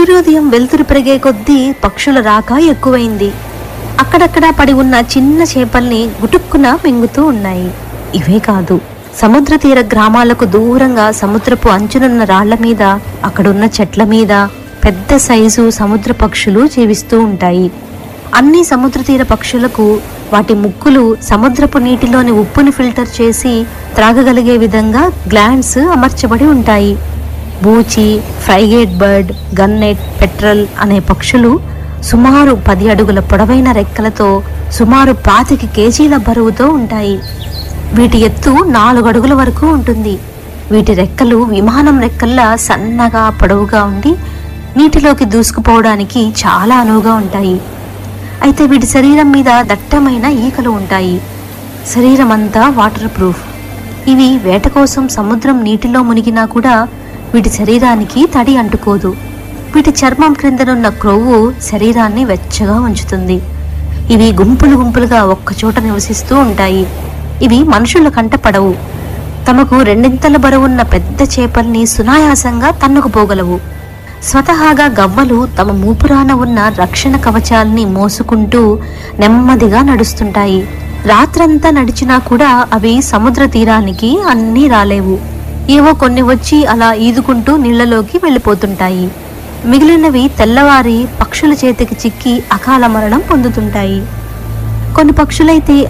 సూర్యోదయం వెలుతురు పెరిగే కొద్దీ పక్షుల రాక ఎక్కువైంది అక్కడక్కడ పడి ఉన్న చిన్న చేపల్ని గుటుక్కున మింగుతూ ఉన్నాయి ఇవే కాదు సముద్ర తీర గ్రామాలకు దూరంగా సముద్రపు అంచునున్న రాళ్ల మీద అక్కడున్న చెట్ల మీద పెద్ద సైజు సముద్ర పక్షులు జీవిస్తూ ఉంటాయి అన్ని సముద్ర తీర పక్షులకు వాటి ముక్కులు సముద్రపు నీటిలోని ఉప్పుని ఫిల్టర్ చేసి త్రాగగలిగే విధంగా గ్లాండ్స్ అమర్చబడి ఉంటాయి బూచి ఫ్రైగేట్ బర్డ్ గన్నెట్ పెట్రల్ అనే పక్షులు సుమారు పది అడుగుల పొడవైన రెక్కలతో సుమారు పాతిక కేజీల బరువుతో ఉంటాయి వీటి ఎత్తు నాలుగు అడుగుల వరకు ఉంటుంది వీటి రెక్కలు విమానం రెక్కల్లా సన్నగా పొడవుగా ఉండి నీటిలోకి దూసుకుపోవడానికి చాలా అనువుగా ఉంటాయి అయితే వీటి శరీరం మీద దట్టమైన ఈకలు ఉంటాయి శరీరం అంతా వాటర్ ప్రూఫ్ ఇవి వేట కోసం సముద్రం నీటిలో మునిగినా కూడా వీటి శరీరానికి తడి అంటుకోదు వీటి చర్మం క్రిందనున్న క్రొవ్వు శరీరాన్ని వెచ్చగా ఉంచుతుంది ఇవి గుంపులు గుంపులుగా ఒక్కచోట నివసిస్తూ ఉంటాయి ఇవి మనుషుల కంట పడవు తమకు రెండింతల బరువున్న పెద్ద చేపల్ని సునాయాసంగా తన్నుకుపోగలవు స్వతహాగా గవ్వలు తమ మూపురాన ఉన్న రక్షణ కవచాల్ని మోసుకుంటూ నెమ్మదిగా నడుస్తుంటాయి రాత్రంతా నడిచినా కూడా అవి సముద్ర తీరానికి అన్నీ రాలేవు ఏవో కొన్ని వచ్చి అలా ఈదుకుంటూ నీళ్లలోకి వెళ్ళిపోతుంటాయి మిగిలినవి తెల్లవారి పక్షుల చేతికి చిక్కి అకాల మరణం పొందుతుంటాయి కొన్ని పక్షులైతే